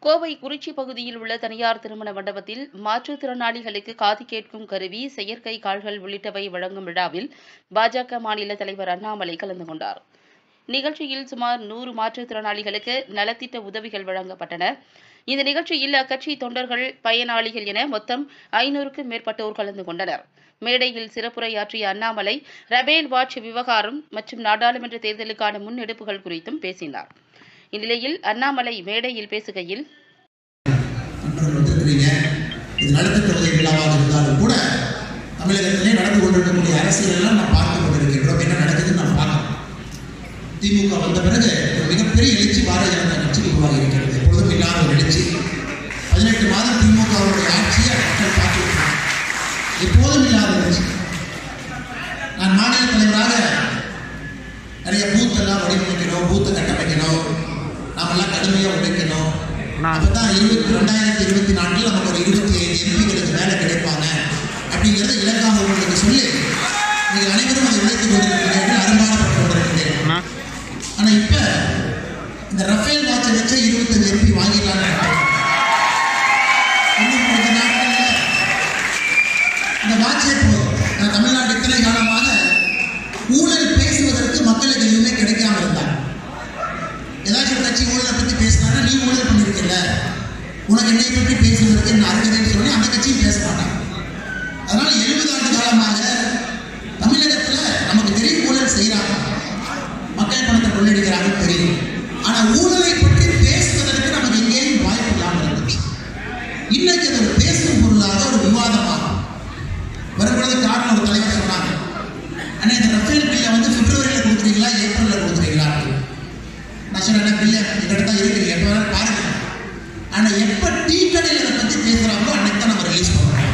கோவை குறிச்சி பகுதியில் உள்ள தனியார் திருமண மண்டபத்தில் மாற்றுத்திறனாளிகளுக்கு காது கேட்கும் கருவி செயற்கை கால்கள் உள்ளிட்டவை வழங்கும் விழாவில் பாஜக மாநில தலைவர் அண்ணாமலை கலந்து கொண்டார் நிகழ்ச்சியில் சுமார் நூறு மாற்றுத்திறனாளிகளுக்கு நலத்திட்ட உதவிகள் வழங்கப்பட்டன இந்த நிகழ்ச்சியில் அக்கட்சி தொண்டர்கள் பயனாளிகள் என மொத்தம் ஐநூறுக்கும் மேற்பட்டோர் கலந்து கொண்டனர் மேடையில் சிறப்புரையாற்றிய அண்ணாமலை ரபேல் வாட்ச் விவகாரம் மற்றும் நாடாளுமன்ற தேர்தலுக்கான முன்னெடுப்புகள் குறித்தும் பேசினார் இந்நிலையில் அண்ணாமலை மேடையில் பேசுகையில் நண்பர்கள் வந்திருக்கிறீங்க இது நலத்திட்ட உதவி விழாவாக இருந்தாலும் கூட தமிழகத்திலே நடந்து கொண்டிருக்கக்கூடிய அரசியல் எல்லாம் நான் பார்த்து கொண்டிருக்கின்றோம் என்ன நடக்குதுன்னு நான் பார்க்கணும் திமுக வந்த பிறகு ஒரு மிகப்பெரிய எழுச்சி பாரதிய ஜனதா கட்சிக்கு உருவாகி இருக்கிறது எப்பொழுதும் இல்லாத ஒரு எழுச்சி பதினெட்டு மாதம் திமுகவுடைய ஆட்சியை மக்கள் பார்த்துருக்கிறாங்க எப்போதும் இல்லாத எழுச்சி நான் மாநில தலைவராக நிறைய பூத் எல்லாம் வடிவமைக்கணும் பூத்தை கட்டமைக்கணும் நாமெல்லாம் கடுமையாக உழைக்கணும் அப்பதான் இருபத்தி ரெண்டாயிரத்தி இருபத்தி நான்கில் நமக்கு ஒரு இருபத்தி ஐந்து எம்பிகளுக்கு வேலை கிடைப்பாங்க அப்படிங்கிறத இலக்காக உங்களுக்கு சொல்லி நீங்கள் அனைவரும் அதை உழைத்துக் கொண்டிருக்கிறீர்கள் அரும்பாடுபட்டு கொண்டிருக்கிறீர்கள் ஆனா இப்ப இந்த ரஃபேல் வாட்சை வச்சு இருபத்தஞ்சு எம்பி வாங்கிடலாம்னு நினைக்கிறேன். இன்னும் கொஞ்ச நாட்கள்ல இந்த வாட்சே போதும் நான் தமிழ்நாடு இத்தனை காலமாக ஊழல் பேசுவதற்கு மக்களுக்கு எதுவுமே கிடைக்காம இருந்தாங்க ஏதாச்சும் ஒரு கட்சி ஊழலை பத்தி பேசினாங்கன்னா நீ ஊழல் பண்ணிருக்கல உனக்கு என்னை பற்றி பேசுவதற்கு என்ன அருகதைன்னு சொல்லி அந்த கட்சியும் பேச மாட்டாங்க அதனால எழுபது ஆண்டு காலமாக தமிழகத்துல நமக்கு தெரியும் ஊழல் செய்யறாங்க மக்கள் பணத்தை கொள்ளடிக்கிறாங்க தெரியும் ஆனா ஊழலை பற்றி பேசுவதற்கு நமக்கு எங்கேயும் வாய்ப்பு இல்லாமல் இருந்துச்சு இன்னைக்கு அது ஒரு பேசும் பொருளாக ஒரு விவாதமாக வரும்பொழுது காரணம் ஒரு தலைவர் சொன்னாங்க ஆனா இந்த ரஃபேல் பில்லை வந்து பிப்ரவரியில கொடுக்குறீங்களா ஏப்ரல்ல கொடுக்குறீங்களா அப்படின்னு. நான் சொன்னேன் பில்லை எங்கிட்ட தான் இருக்குது எப்போ வேணாலும் பாருங்க ஆனா எப்ப டீ கடையில் அதை பத்தி பேசுறாங்களோ அன்னைக்கு தான் நம்ம ரிலீஸ் பண்றோம்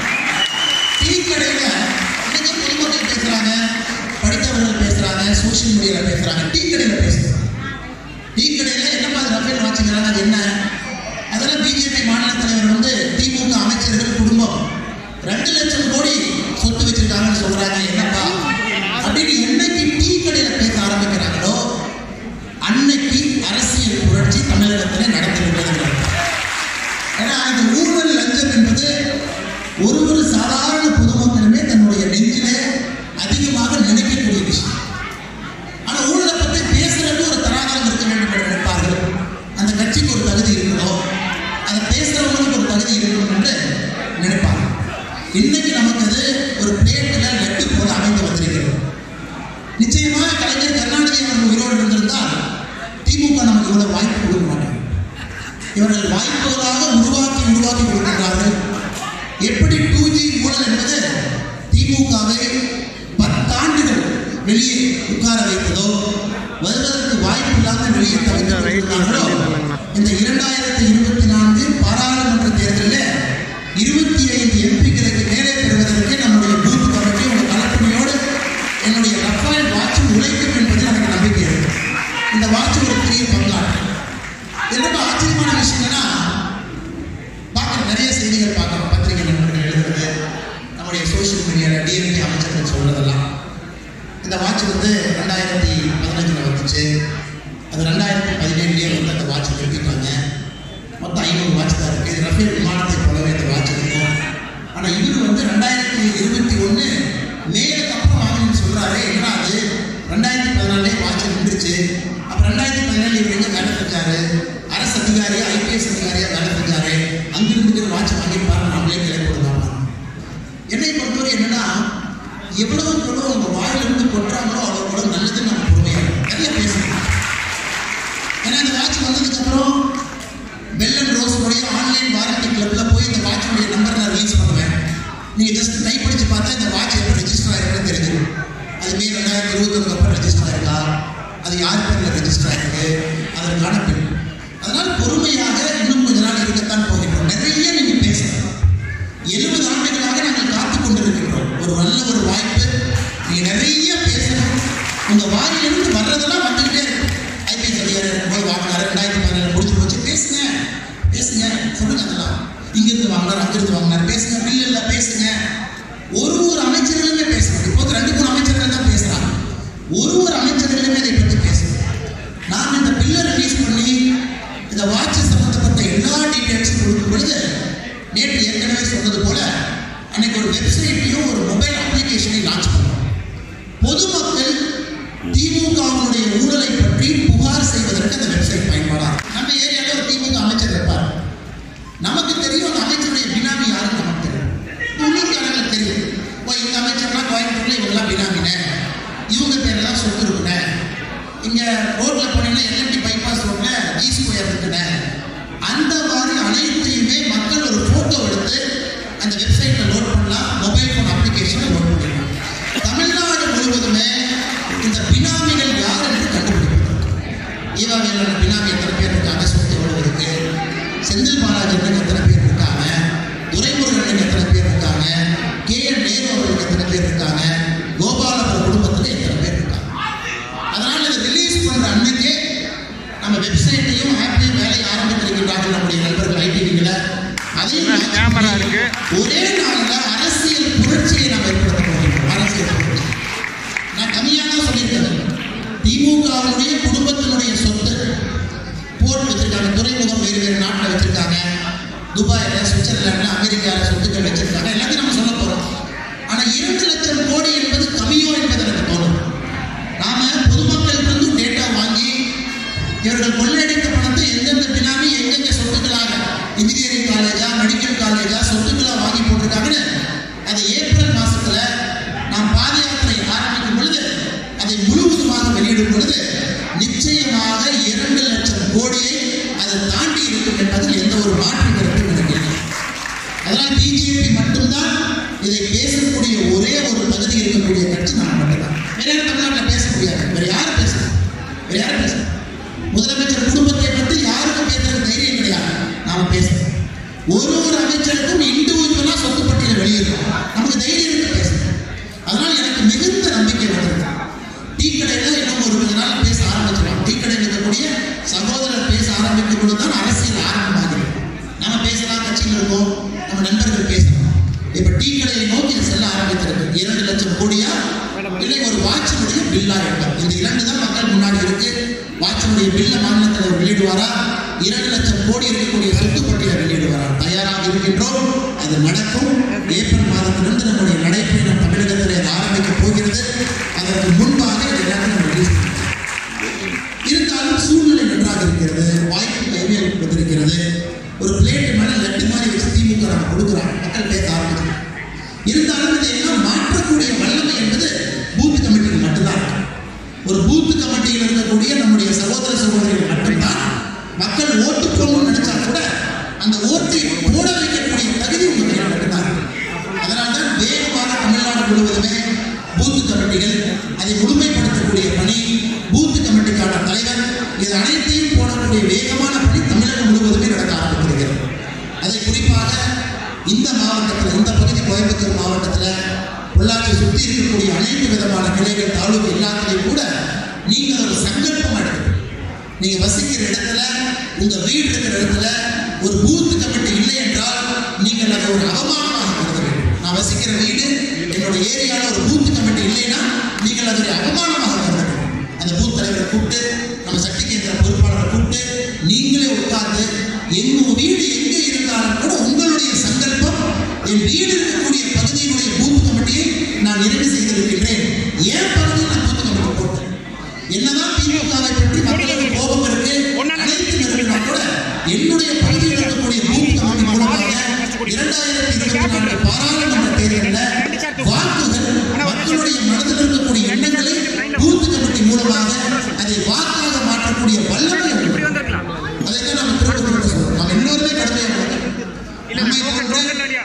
டீ கடையில இன்னைக்கு பொதுமக்கள் பேசுறாங்க படித்தவர்கள் பேசுறாங்க சோஷியல் மீடியால பேசுறாங்க டீ கடையில பேசுறாங்க டீ கடையில என்னப்பா அது ரஃபேல் வாட்சிக்கிறாங்க அது என்ன அதெல்லாம் பிஜேபி மாநில தலைவர் வந்து திமுக அமைச்சர்கள் குடும்பம் ரெண்டு லட்சம் கோடி சொத்து வச்சிருக்காங்கன்னு சொல்றாங்க என்னப்பா அப்படின்னு என்னைக்கு டீ கடையில பேச ஆரம்பிக்கிறாங்களோ அன்னைக்கு அரசியல் புரட்சி தமிழகத்திலே நடந்திருக்கிறது ஏன்னா இந்த ஊழல் லஞ்சம் என்பது ஒரு ஒரு சாதாரண பொதுமக்களுமே தன்னுடைய நெஞ்சிலே அதிகமாக நினைக்கக்கூடிய விஷயம் ஆனா ஊழலை பற்றி பேசுறதுக்கு ஒரு தராதரம் இருக்க வேண்டும் என்று நினைப்பார்கள் அந்த கட்சிக்கு ஒரு தகுதி இருக்கணும் அதை பேசுறவங்களுக்கு ஒரு தகுதி இருக்கணும் என்று நினைப்பாங்க இன்னைக்கு நமக்கு அது ஒரு பிளேட்டில் லட்டு போல அமைந்து வந்திருக்கிறது நிச்சயமாக கலைஞர் கருணாநிதி அவர்கள் உயிரோடு இருந்திருந்தால் திமுக நமக்கு இவ்வளவு வாய்ப்பு கொடுக்க மாட்டாங்க இவர்கள் வாய்ப்புகளாக உருவாக்கி உருவாக்கி கொடுக்கின்றார்கள் எப்படி டூ ஜி ஊழல் என்பது திமுகவை பத்தாண்டுகள் வெளியே உட்கார வைத்ததோ வருவதற்கு வாய்ப்பு இல்லாமல் வெளியே தவிர்த்தார்களோ இந்த இரண்டாயிரத்தி இருபத்தி நான்கு பாராளுமன்ற தேர்தலில் இருபத்தி ஐந்து எம்பிக்களுக்கு மேலே பெறுவதற்கு நம்முடைய பூத் கமிட்டி உங்கள் கலப்பணியோடு என்னுடைய ரஃபேல் வாட்ச் உழைக்கும் என்பதில் எனக்கு நம்பிக்கை இருக்கு இந்த வாட்ச் ஒரு பெரிய பங்காற்று ரொம்ப ஆச்சரியமான விஷயம் என்னன்னா பார்க்குற நிறைய செய்திகள் பார்க்குறோம் பத்திரிகை நண்பர்கள் எழுதுறது நம்முடைய சோஷியல் மீடியாவில் டிஎம்கே அமைச்சர்கள் சொல்றதெல்லாம் இந்த வாட்ச் வந்து ரெண்டாயிரத்தி பதினஞ்சில் வந்துச்சு அது ரெண்டாயிரத்தி பதினேழுலேயே வந்து அந்த வாட்ச் நிறுத்திட்டாங்க மொத்தம் ஐநூறு வாட்ச் தான் இருக்குது இது ரஃபேல் விமானத்தை போலவே இந்த வாட்ச் இருக்கும் ஆனால் இவர் வந்து ரெண்டாயிரத்தி இருபத்தி ஒன்று மேலுக்கு அப்புறம் வாங்கணும்னு சொல்கிறாரு ஏன்னா அது ரெண்டாயிரத்தி பதினாலே வாட்ச் நின்றுச்சு அப்போ ரெண்டாயிரத்தி பதினேழு இவர் எங்கே வேலை செஞ்சாரு அரசு அதிகாரியா ஐபிஎஸ் அதிகாரியா வேலை செஞ்சாரு அங்கிருந்து வாட்ச் வாங்கியிருப்பாரு நம்மளே கிளம்பி கொடுத்தாங்க என்னை பொறுத்தவரை என்னன்னா எவ்வளவு எவ்வளவு உங்க வாயிலிருந்து கொட்டுறாங்களோ அவ்வளவு கூட நல்லதுன்னு நம்ம பொறுமையா இருக்கணும். நிறைய பேசணும் ஏன்னா இந்த வாட்ச் வந்ததுக்கு அப்புறம் பெல் அண்ட் ரோஸ் உடைய ஆன்லைன் வாரண்டி கிளப்ல போய் இந்த வாட்சுடைய நம்பர் நான் ரிலீஸ் பண்ணுவேன் நீங்க ஜஸ்ட் டைப் அடிச்சு பார்த்தா இந்த வாட்ச் எப்போ ரெஜிஸ்டர் ஆயிருக்குன்னு தெரிஞ்சிடும் அது மே ரெண்டாயிரத்தி இருபத்தொன்னு அப்புறம் ரெஜிஸ்டர் ஆயிருக்கா அது யார் பேர்ல ரெஜிஸ்டர் ஆயிருக்கு அதற்கான பின் அதனால் பொறுமையாக இன்னும் கொஞ்ச நாள் இருக்கத்தான் போகின்றோம் நிறைய நீங்க பேசணும் எழுபது ஆண்டுகளாக நாங்கள் காத்து கொண்டிருக்கின்றோம் ஒரு நல்ல ஒரு வாய்ப்பு நீங்க நிறைய பேசணும் உங்க வாயிலிருந்து வர்றதெல்லாம் வந்துகிட்டே இருக்கும் ஐபிஎஸ் அதிகாரி போய் வாங்கினாரு ரெண்டாயிரத்தி பதினேழு முடிச்சு போச்சு பேசுங்க பேசுங்க சொல்லுங்க அதெல்லாம் இங்கிருந்து வாங்கினார் அங்கிருந்து வாங்கினார் பேசுங்க பில் இல்ல பேசுங்க ஒரு ஒரு அமைச்சர்களுமே பேசணும் இப்போ ரெண்டு மூணு அமைச்சர்கள் தான் பேசுறாங்க ஒரு ஒரு அமைச்சர்களுமே இதை பற்றி பேசணும் நாம் இந்த பில்லை ரிலீஸ் பண்ணி இந்த வாட்ச் சம்பந்தப்பட்ட எல்லா பொழுது நேற்று ஏற்கனவே சொன்னது போல அன்னைக்கு ஒரு வெப்சைட்லையும் ஒரு மொபைல் அப்ளிகேஷனை லான்ச் பண்ணோம் பொதுமக்கள் திமுகவினுடைய ஊழலை பற்றி புகார் செய்வதற்கு அந்த வெப்சைட் பயன்படாது நம்ம ஏரியாவில் ஒரு திமுக அமைச்சர் இருப்பார் நமக்கு தெரியும் அந்த அமைச்சருடைய பினாமி யாருன்னு நமக்கு தெரியும் உள்ளூர்காரங்களுக்கு தெரியும் ஓ இந்த அமைச்சர்லாம் கோயம்புத்தூர்ல இவங்கெல்லாம் பினாமினே இவங்க பேர்ல தான் சொத்து இருக்குனே இங்க ரோட்ல போனீங்கன்னா எல்என்டி பைபாஸ் ரோட்ல ஜி ஸ்கொயர் இருக்குனே அந்த மாதிரி அனைத்தையுமே மக்கள் ஒரு போட்டோ எடுத்து அந்த வெப்சைட்ல லோட் பண்ணலாம் மொபைல் ஃபோன் அப்ளிகேஷனை லோட் பண்ணிடலாம் தமிழ்நாடு முழுவதுமே இந்த பினாமிகள் யார் என்று கண்டுபிடிப்பது ஈவா வேலன் பினாமி எத்தனை பேர் இருக்காங்க சொத்து எவ்வளவு இருக்கு செந்தில் பாலாஜி எத்தனை பேர் இருக்காங்க துரைமுருகன் எத்தனை பேர் இருக்காங்க கே என் நேரு அவர்களுக்கு எத்தனை பேர் இருக்காங்க கோபாலபுரம் குடும்பத்தில் எத்தனை பேர் இருக்காங்க அதனால இதை ரிலீஸ் பண்ற அன்னைக்கே நம்ம வெப்சைட்டையும் ஆப்பையும் வேலையை ஆரம்பித்திருக்கிறார்கள் நம்முடைய நண்பர்கள் ஐடிவிகள அதையும் கேமரா இருக்கு. ஒரே நாள்ல அரசியல் புரட்சியை நாம் ஏற்படுத்த போகிறோம் அரசியல் புரட்சி நான் கம்மியாக தான் சொல்லியிருக்கேன் திமுகவுடைய குடும்பத்தினுடைய சொத்து போர்ட் வச்சிருக்காங்க துறைமுகம் வேறு வேறு நாட்டில் வச்சிருக்காங்க துபாயில சுவிட்சர்லாந்துல அமெரிக்காவில் சொத்துக்கள் வச்சிருக்காங்க எல்லாத்தையும் நம்ம சொல்ல போறோம் ஆனா இரண்டு லட்சம் கோடி என்பது கம்மியோ என்பது எனக்கு தோணும் நாம பொதுமக்களிடமிருந்து டேட்டா வாங்கி இவர்கள் கொள்ளையடித்த பணத்தை எந்தெந்த பினாமி எங்கெங்க சொத்துக்களாக இன்ஜினியரிங் காலேஜா மெடிக்கல் காலேஜா சொத்துக்களா வாங்கி போட்டிருக்காங்கன்னு அது ஏப்ரல் மாசத்துல நாம் பாத யாத்திரை ஆரம்பிக்கும் பொழுது அதை முழுவதுமாக வெளியிடும் பொழுது நிச்சயமாக இரண்டு லட்சம் கோடியை அது தாண்டி இருக்கும் என்பதில் எந்த ஒரு மாற்று கருத்தும் எனக்கு இல்லை அதனால் பிஜேபி மட்டும்தான் இதை பேசக்கூடிய ஒரே ஒரு பகுதி இருக்கக்கூடிய கட்சி நான் மட்டும்தான் வேற யாரும் தமிழ்நாட்டில் பேச முடியாது வேற யாரும் பேசலாம் வேற யாரும் பேசலாம் முதலமைச்சர் குடும்பத்தை பற்றி யாருக்கும் பேசுறது தைரியம் கிடையாது நாம பேசலாம் ஒரு ஒரு அமைச்சருக்கும் இண்டிவிஜுவலா சொத்து பட்டியலை வெளியிடும் நமக்கு தைரியம் இருக்கு பேசலாம் அதனால எனக்கு மிகுந்த நம்பிக்கை வந்திருக்கு டீ கடையில இன்னும் ஒரு கொஞ்ச நாள் பேச ஆரம்பிச்சிடலாம் டீ கடையில் இருக்கக்கூடிய சகோதரர் பேச ஆரம்பிக்கும் பொழுது தான் அரசியல் ஆரம்பமாகிறது நம்ம பேசலாம் கட்சியில் இருக்கோம் நம்ம நண்பர்கள் பேசலாம் இப்ப டீ கடையை நோக்கி இது செல்ல ஆரம்பித்திருக்கு இரண்டு லட்சம் கோடியா இல்லை ஒரு வாட்சினுடைய பில்லா இருக்கும் இந்த இரண்டு தான் மக்கள் முன்னாடி இருக்கு வாட்சினுடைய பில்ல மாநிலத்தில் வெளியிடுவாரா இரண்டு லட்சம் கோடி இருக்கக்கூடிய சொத்து பட்டியலை வெளியிடுவாரா தயாராக இருக்கின்றோம் அது நடக்கும் ஏப்ரல் மாதத்திலிருந்து நம்முடைய நடைபயணம் தமிழகத்தில் அது ஆரம்பிக்க போகிறது அதற்கு முன்பாக இதை எல்லாத்தையும் நம்ம release பண்ணணும். இருந்தாலும் சூழ்நிலை நன்றாக இருக்கிறது வாய்ப்பு கைவேல் வந்திருக்கிறது ஒரு பிளேட் மேல லட்டு மாதிரி வச்சு திமுக நம்ம கொடுக்குறாங்க மக்கள் பேச ஆரம்பிச்சு இருந்தாலும் இதையெல்லாம் மாற்றக்கூடிய வல்லமை என்பது பூத் கமிட்டிக்கு மட்டும்தான் இருக்கு. ஒரு பூத் கமிட்டியில் இருக்கக்கூடிய நம்முடைய சகோதர சகோதரிகள் மட்டும்தான் மக்கள் ஓட்டு போடணும்னு நினைச்சா கூட அந்த ஓட்டை போட வைக்கக்கூடிய தகுதி உங்க கையில் மட்டும்தான் இருக்கு. அதனால்தான் வேகமாக தமிழ்நாடு முழுவதுமே பூத் கமிட்டிகள் அதை முழுமைப்படுத்தக்கூடிய பணி பூத் கமிட்டிக்கான தலைவர் இது அனைத்தையும் போடக்கூடிய வேகமான பணி தமிழகம் முழுவதுமே நடக்க ஆரம்பித்திருக்கிறது அதை குறிப்பாக இந்த மாவட்டத்தில் இந்த பகுதி கோயம்புத்தூர் மாவட்டத்தில் பொள்ளாச்சி சுற்றி இருக்கக்கூடிய அனைத்து விதமான கிளைகள் தாலுக்கு எல்லாத்திலையும் கூட நீங்கள் ஒரு சங்கல்பம் எடுக்கணும் நீங்க வசிக்கிற இடத்துல உங்க வீடு இருக்கிற இடத்துல ஒரு பூத் கமிட்டி இல்லை என்றால் நீங்கள் அதை ஒரு அவமானமாக கருத வேண்டும் நான் வசிக்கிற வீடு என்னோட ஏரியாவில் ஒரு பூத் கமிட்டி இல்லைன்னா நீங்கள் அதை ஒரு அவமானமாக கருத வேண்டும் அந்த பூத் தலைவரை கூப்பிட்டு நம்ம சக்தி கேந்திர பொறுப்பாளரை கூப்பிட்டு நீங்களே உட்கார்ந்து எங்க வீடு எங்கே இருந்தாலும் கூட உங்களுடைய சங்கல்பம் என் வீடு இருக்கக்கூடிய பகுதியினுடைய பூத் கமிட்டியை நான் நிறைவு செய்திருக்கின்றேன் ஏன் பகுதியில் நான் பூத் கமிட்டி போட்டேன் என்னதான் திமுகவை பற்றி மக்களுக்கு கோபம் இருக்கு அனைத்து நிறுவனா கூட என்னுடைய பகுதியில் இருக்கக்கூடிய பூத் கமிட்டி மூலமாக இரண்டாயிரத்தி இருபத்தி நான்கு பாராளுமன்ற தேர்தலில் வாக்குகள் மக்களுடைய மனதில் இருக்கக்கூடிய எண்ணங்களை பூத் கமிட்டி மூலமாக அதை வாக்காக மாற்றக்கூடிய வல்லமை உண்டு. அதைத்தான் நம்ம திரும்ப திரும்ப சொல்றோம் நம்ம இன்னொருமே கடமையாக நம்மை போன்ற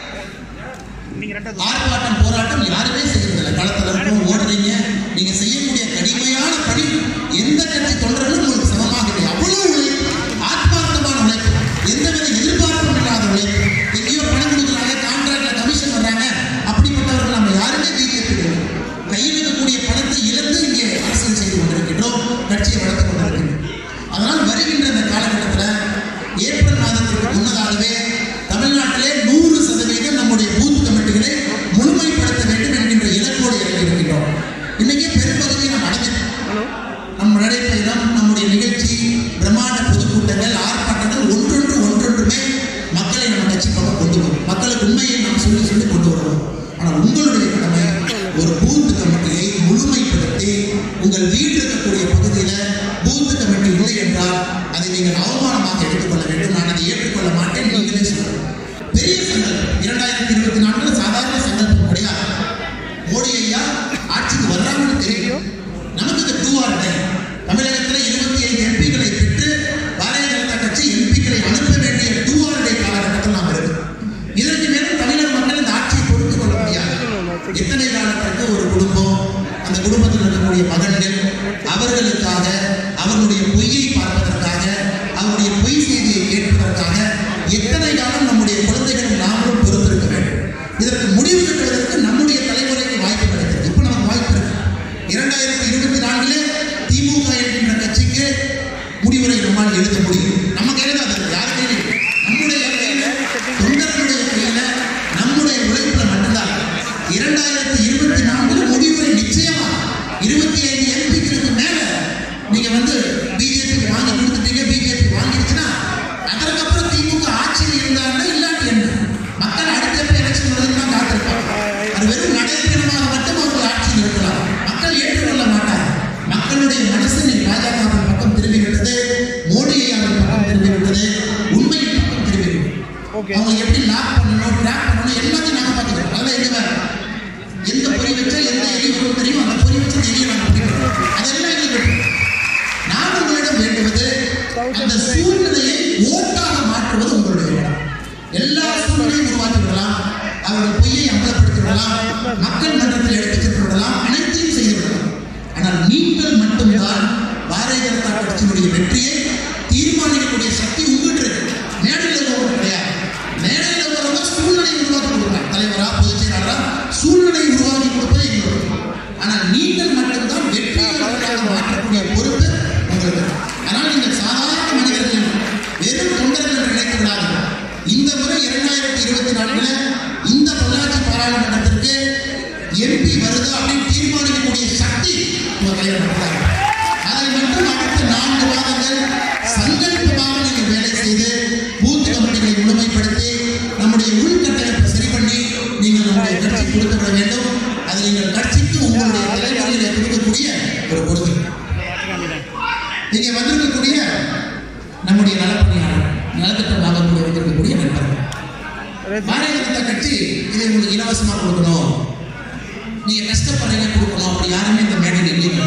நீங்க ரெண்டாவது ஆர்ப்பாட்டம் போராட்டம் யாருமே செய்யறதில்லை களத்துல இருக்கும் ஓடுறீங்க நீங்க செய்யக்கூடிய கடுமையான பணி எந்த கட்சி தொண்டர்களும் உங்களுக்கு சமமாக இல்லை அவ்வளவு உழைப்பு ஆத்மார்த்தமான உழைப்பு எந்தவித எதிர்பார்ப்பும் இல்லாத உழைப்பு எங்கேயோ பணம் கொடுக்குறாங்க கான்ட்ராக்ட்ல கமிஷன் வர்றாங்க அப்படிப்பட்டவர்கள் நம்ம யாருமே பிஜேபி கையில் இருக்கக்கூடிய பணத்தை இழந்து இங்கே அரசியல் செய்து கொண்டிருக்கின்றோம் கட்சியை வளர்த்து கொண்டிருக்கின்றோம் அதனால் வருகின்ற இந்த காலகட்டத்தில் ஏப்ரல் மாதத்திற்கு முன்னதாகவே தமிழ்நாட்டிலே நூறு சதவீதம் நம்முடைய பூத் கமிட்டிகளை முழுமைப்படுத்த வேண்டும் என்கின்ற அதை நீங்கள் அவமானமாக எடுத்துக்கொள்ள வேண்டும் நான் அதை ஏற்றுக்கொள்ள மாட்டேன் நீங்களே சொல்லுங்கள் பெரிய சங்கல்பம் இரண்டாயிரத்தி இருபத்தி நான்குல சாதாரண சங்கல்பம் கிடையாது மோடி ஐயா ஆட்சிக்கு வர்றாங்கன்னு தெரியும் நமக்கு இந்த டூ ஆர் டை தமிழகத்தில் இருபத்தி ஐந்து எம்பிக்களை பெற்று பாரதிய ஜனதா கட்சி எம்பிக்களை அனுப்ப வேண்டிய டூ ஆர் டை காலகட்டத்தில் நாம் இருக்கோம் இதற்கு மேலும் தமிழக மக்கள் இந்த ஆட்சியை பொறுத்துக் கொள்ள முடியாது எத்தனை காலத்திற்கு ஒரு குடும்பம் அந்த குடும்பத்தில் இருக்கக்கூடிய மகன்கள் அவர்களுக்காக அவர்களுடைய பொய்யை பார்ப்பதற்காக அவருடைய பொய் செய்தியை கேட்பதற்காக எத்தனை காலம் நம்முடைய குழந்தைகளும் நாமளும் பொறுத்திருக்க வேண்டும் இதற்கு முடிவு கட்டுவதற்கு நம்முடைய தலைமுறைக்கு வாய்ப்பு கிடைக்கிறது இப்போ நமக்கு வாய்ப்பு இருக்கு இரண்டாயிரத்தி இருபத்தி நான்கிலே திமுக என்கின்ற கட்சிக்கு முடிவுரை நம்மால் எழுத முடியும் நம்ம கையில தான் அது இருக்கு. யார் கையில இல்லை. நம்முடைய கையில தொண்டர்களுடைய கையில நம்முடைய உழைப்புல மட்டும்தான் இரண்டாயிரத்தி இருபத்தி நான்குல முடிவுரை நிச்சயமா இருபத்தி ஐந்து எம்பிக்களுக்கு மேல நீங்க வந்து பிஜேபிக்கு வாங்கி கொடுத்துட்டீங்க பிஜேபி வாங்கிடுச்சுன்னா அதற்கப்புறம் திமுக ஆட்சியில் இருந்தாங்கன்னா இல்லாட்டி என்ன மக்கள் அடுத்த எப்ப எலெக்ஷன் வருதுன்னு தான் காத்திருப்பாங்க அது வெறும் நடைபெறமாக மட்டும் அவர்கள் ஆட்சியில் இருக்கலாம் மக்கள் ஏற்றுக்கொள்ள மாட்டாங்க மக்களுடைய மனசு நீ பாஜகவின் பக்கம் திரும்பிவிட்டது மோடி ஐயாவின் பக்கம் திரும்பிவிட்டது உண்மையின் பக்கம் திரும்பிவிட்டது ஓகே அவங்க எப்படி லாக் பண்ணணும் ட்ராக் பண்ணணும் எல்லாத்தையும் நாங்க பார்த்துக்கிறோம் அதெல்லாம் எங்க வேற எந்த பொறி வச்சா எந்த எலி வரும் தெரியும் அந்த பொறி வச்சா எலியை நாங்க பிடிக்கிறோம் அதெல்லாம் எங்களுக்கு இருக்கு. நான் உங்களிடம் வேண்டுவது அந்த சூழ்நிலையை ஓட்டாக மாற்றுவது உங்களுடைய இடம் எல்லா சூழ்நிலையும் உருவாக்கி விடலாம் அவருடைய பொய்யை அமலப்படுத்தி விடலாம் மக்கள் மன்றத்தில் எடுத்துச் சென்று விடலாம் அனைத்தையும் செய்து விடலாம் ஆனால் நீங்கள் மட்டும்தான் பாரதிய ஜனதா கட்சியினுடைய வெற்றியை தீர்மானிக்கக்கூடிய சக்தி உங்ககிட்ட இருக்கு மேடையில் இருக்கிறவங்க கிடையாது மேடையில் இருக்கிறவங்க சூழ்நிலையை உருவாக்கி கொடுக்குறாங்க தலைவரா பொதுச் செயலாளரா சூழ்நிலையை உருவாக்கி கொடுப்பது எங்களோட ஆனால் நீங்கள் மட்டும்தான் வெற்றியாளர்களாக மாற்றக்கூடிய பொறுப்பு உங்களுக்கு ஆனால் நீங்கள் சாதாரண மனிதர்கள் வெறும் தொண்டர்கள் என்று நினைத்து விடாதீர்கள் இந்த முறை இரண்டாயிரத்தி இருபத்தி நான்குல இந்த பொள்ளாச்சி பாராளுமன்றத்திற்கு எம்பி வருதா அப்படின்னு தீர்மானிக்கக்கூடிய சக்தி உங்க கையில் இருக்கிறாங்க அதை மட்டும் அடுத்த நான்கு மாதங்கள் சங்கல்பமாக நீங்கள் வேலை செய்து பூத் கமிட்டிகளை முழுமைப்படுத்தி நம்முடைய உள்கட்டமைப்பை சரி பண்ணி நீங்கள் நம்முடைய கட்சி கொடுத்து விட வேண்டும் அது நீங்கள் கட்சிக்கு உங்களுடைய தலைமுறையில கொடுக்கக்கூடிய ஒரு பொறுப்பு இங்கே வந்திருக்கக்கூடிய நம்முடைய நலப்பணியாளர் நலத்திட்டம் வாங்கக்கூடிய வந்திருக்கக்கூடிய நண்பர்கள் பாரதிய ஜனதா கட்சி இதை உங்களுக்கு இலவசமா கொடுக்கணும் நீங்க கஷ்டப்படுறீங்க கொடுக்கணும் அப்படி யாருமே இந்த மேடையில் இல்லைங்க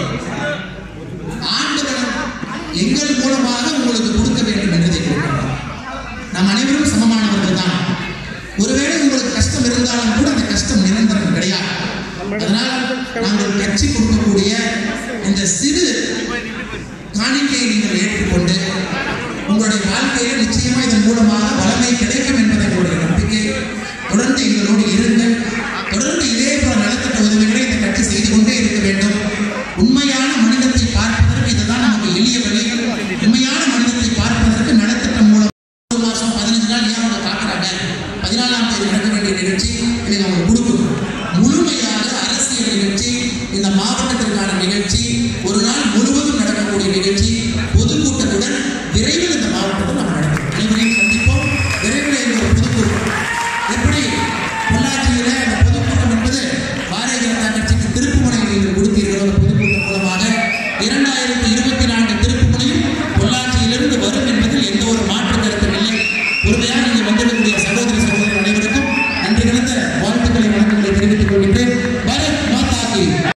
ஆண்டவன் எங்கள் மூலமாக உங்களுக்கு கொடுக்க வேண்டும் என்பதை கொடுக்கணும் நாம் அனைவரும் சமமானவர்கள் தான் ஒருவேளை உங்களுக்கு கஷ்டம் இருந்தாலும் கூட அந்த கஷ்டம் நிரந்தரம் கிடையாது அதனால் நாங்கள் கட்சி கொடுக்கக்கூடிய இந்த சிறு காணிக்கையை நீங்கள் ஏற்றுக்கொண்டு உங்களுடைய வாழ்க்கையில் நிச்சயமா இதன் மூலமாக வளமை கிடைக்கும் என்பதை எங்களுடைய நம்பிக்கை தொடர்ந்து எங்களோடு இருங்கள் தொடர்ந்து இதே போல நலத்திட்ட உதவிகளை இந்த கட்சி செய்து கொண்டே இருக்க வேண்டும் உண்மையான மனிதத்தை பார்ப்பதற்கு இதுதான் நமக்கு எளிய வழி உண்மையான மனிதத்தை பார்ப்பதற்கு நலத்திட்டம் மூலம் ஒரு மாசம் பதினஞ்சு நாள் ஏன் அவங்க காக்குறாங்க பதினாலாம் தேதி நடக்க வேண்டிய நிகழ்ச்சி இன்னைக்கு அவங்க கொடுக்கணும் முழுமையாக அரசியல் நிகழ்ச்சி இந்த மாவட்டத்திற்கான நிகழ்ச்சி ஒரு நாள் முழுவதும் நடக்கக்கூடிய நிகழ்ச்சி பொதுக்கூட்டத்துடன் விரைவில் இந்த மாவட்டத்தில் நம்ம நடக்கும் அனைவரையும் சந்திப்போம் விரைவில் இந்த ஒரு பொதுக்கூட்டம் எப்படி பொள்ளாச்சியில அந்த பொதுக்கூட்டம் என்பது பாரதிய ஜனதா கட்சிக்கு திருப்புமுனையை நீங்கள் கொடுத்தீர்களோ அந்த பொதுக்கூட்டம் மூலமாக இரண்டாயிரத்தி இருபத்தி நான்கு திருப்புமுனையும் பொள்ளாச்சியிலிருந்து வரும் என்பதில் எந்த ஒரு மாற்று கருத்தும் இல்லை பொறுமையாக நீங்கள் வந்திருக்கக்கூடிய சகோதரி